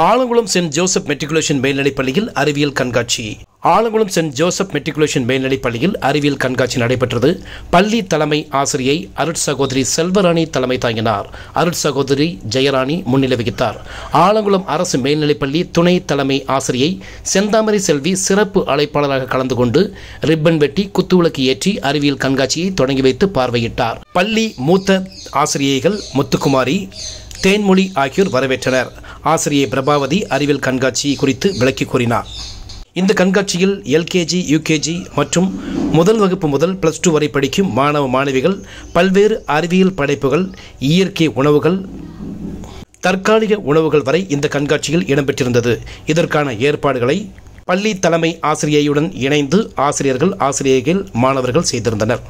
Alangulam send Joseph matriculation மேல்நிலைப் பள்ளியில் அறிவியல் கண்காட்சி ஆலங்குளம் சென்ட் ஜோசப் மெட்ரிகுலேஷன் மேல்நிலைப் பள்ளியில் அறிவியல் கண்காட்சி நடைபெற்றது பள்ளி தலைமை ஆசிரியை அருட் சகோதரி செல்வராணி தலைமை தாங்கினார் அருட் சகோதரி ஜெயராணி முன்னிலை வகித்தார் ஆலங்குளம் அரசு மேல்நிலைப் பள்ளி துணை தலைமை ஆசிரியை செந்தாமரை செல்வி சிறப்பு அழைப்பாளராக கலந்து கொண்டு ரிப்பன் வெட்டி குத்துவிளக்கு ஏற்றி அறிவியல் கண்காட்சியை தொடங்கி வைத்து பார்வையிட்டார் பள்ளி மூத்த ஆசிரியைகள் முத்துக்குமாரி தேன்மொழி ஆகியோர் வரவேற்றனர் ஆசிரியை பிரபாவதி அறிவியல் கண்காட்சி குறித்து விளக்கி கூறினார் இந்த கண்காட்சியில் எல்கேஜி யூகேஜி மற்றும் முதல் வகுப்பு முதல் பிளஸ் டூ வரை படிக்கும் மாணவ மாணவிகள் பல்வேறு அறிவியல் படைப்புகள் இயற்கை உணவுகள் தற்காலிக உணவுகள் வரை இந்த கண்காட்சியில் இடம்பெற்றிருந்தது இதற்கான ஏற்பாடுகளை பள்ளி தலைமை ஆசிரியையுடன் இணைந்து ஆசிரியர்கள் ஆசிரியர்கள் மாணவர்கள் செய்திருந்தனர்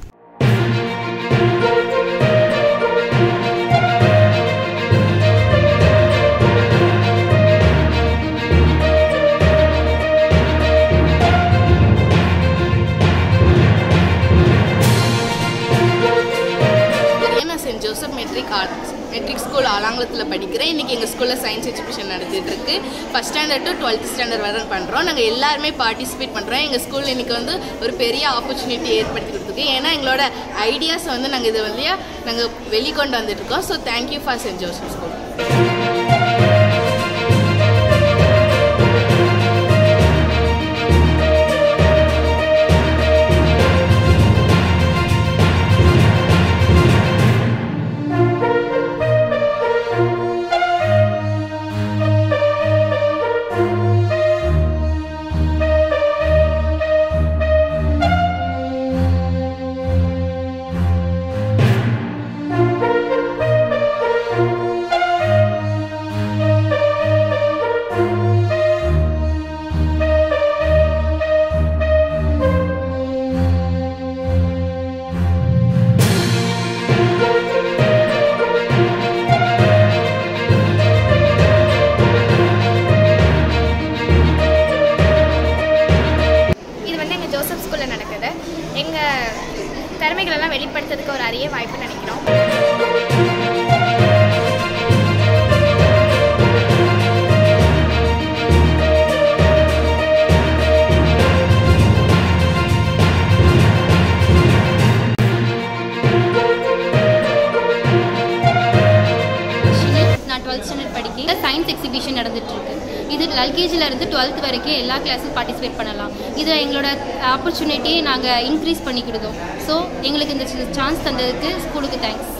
நான் Saint Joseph matric art matric school ஆலாங்குளத்தில் படிக்கிறேன் இன்றைக்கி எங்கள் ஸ்கூலில் சயின்ஸ் எக்ஸிபிஷன் நடந்துட்டு இருக்கு first standard to twelfth standard வரை பண்ணுறோம் நாங்கள் எல்லாருமே பார்ட்டிசிபேட் பண்ணுறோம் எங்கள் ஸ்கூல் இன்றைக்கி வந்து ஒரு பெரிய ஆப்பர்ச்சுனிட்டி ஏற்படுத்தி கொடுத்துருக்கு ஏன்னா எங்களோட ஐடியாஸ் வந்து நாங்கள் இது வந்து நாங்கள் வெளிக்கொண்டு வந்துட்டுருக்கோம் so thank you for Saint Joseph school இது வந்து எங்கள் ஜோசப் ஸ்கூலில் நடக்குது எங்கள் திறமைகளெல்லாம் வெளிப்படுத்துறதுக்கு ஒரு அரிய வாய்ப்புன்னு நினைக்கிறோம் ஷினி நான் டுவெல்த் ஸ்டாண்டர்ட் படிக்கிறேன் சயின்ஸ் எக்ஸிபிஷன் நடந்துட்டு இருக்கு இது எல்கேஜில இருந்து டுவெல்த் வரைக்கும் எல்லா கிளாஸும் பார்ட்டிசிபேட் பண்ணலாம் இது எங்களோட ஆப்பர்ச்சுனிட்டியை நாங்கள் இன்க்ரீஸ் பண்ணிக்கிடுதோம் ஸோ எங்களுக்கு இந்த சான்ஸ் தந்ததுக்கு ஸ்கூலுக்கு தேங்க்ஸ்